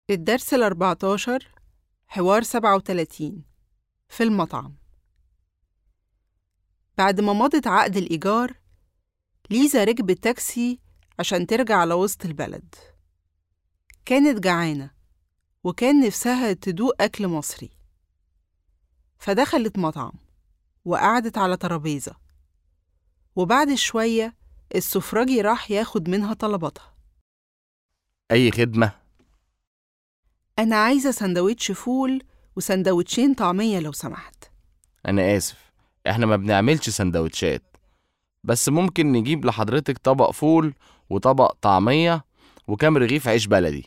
الدرس الأربعتاشر حوار سبعة وتلاتين في المطعم بعد ما مضت عقد الإيجار ليزا ركبت تاكسي عشان ترجع على وسط البلد كانت جعانة وكان نفسها تدوق أكل مصري فدخلت مطعم وقعدت على ترابيزة وبعد شوية السفراجي راح ياخد منها طلباتها أي خدمة؟ أنا عايزة سندوتش فول وسندوتشين طعمية لو سمحت أنا آسف إحنا ما بنعملش سندوتشات بس ممكن نجيب لحضرتك طبق فول وطبق طعمية وكام رغيف عيش بلدي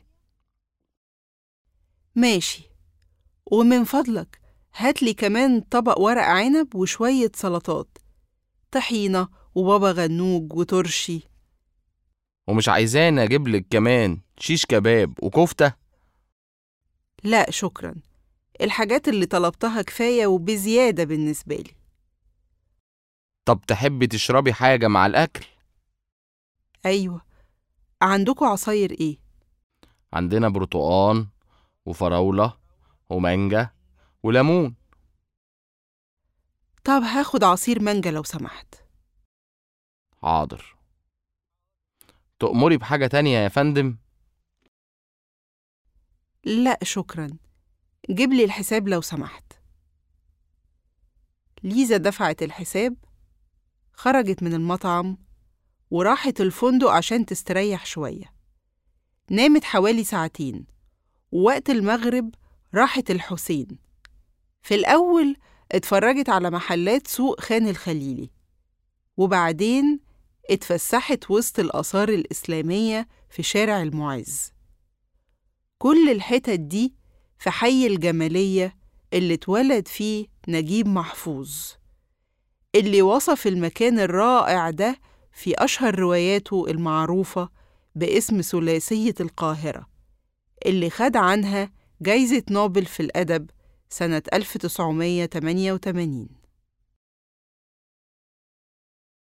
ماشي ومن فضلك هاتلي كمان طبق ورق عنب وشوية سلطات طحينة وبابا غنوج وترشي ومش عايزاني أجيب لك كمان شيش كباب وكفتة لا شكرا الحاجات اللي طلبتها كفاية وبزيادة بالنسبة لي طب تحبي تشربي حاجة مع الأكل؟ أيوة عندكوا عصاير إيه؟ عندنا برتقان وفراولة ومانجا وليمون طب هاخد عصير مانجا لو سمحت حاضر تأمري بحاجة تانية يا فندم؟ لا شكرا جيب لي الحساب لو سمحت ليزا دفعت الحساب خرجت من المطعم وراحت الفندق عشان تستريح شوية نامت حوالي ساعتين ووقت المغرب راحت الحسين في الأول اتفرجت على محلات سوق خان الخليلي وبعدين اتفسحت وسط الآثار الإسلامية في شارع المعز كل الحتت دي في حي الجمالية اللي اتولد فيه نجيب محفوظ اللي وصف المكان الرائع ده في أشهر رواياته المعروفة باسم ثلاثية القاهرة اللي خد عنها جايزة نوبل في الأدب سنة 1988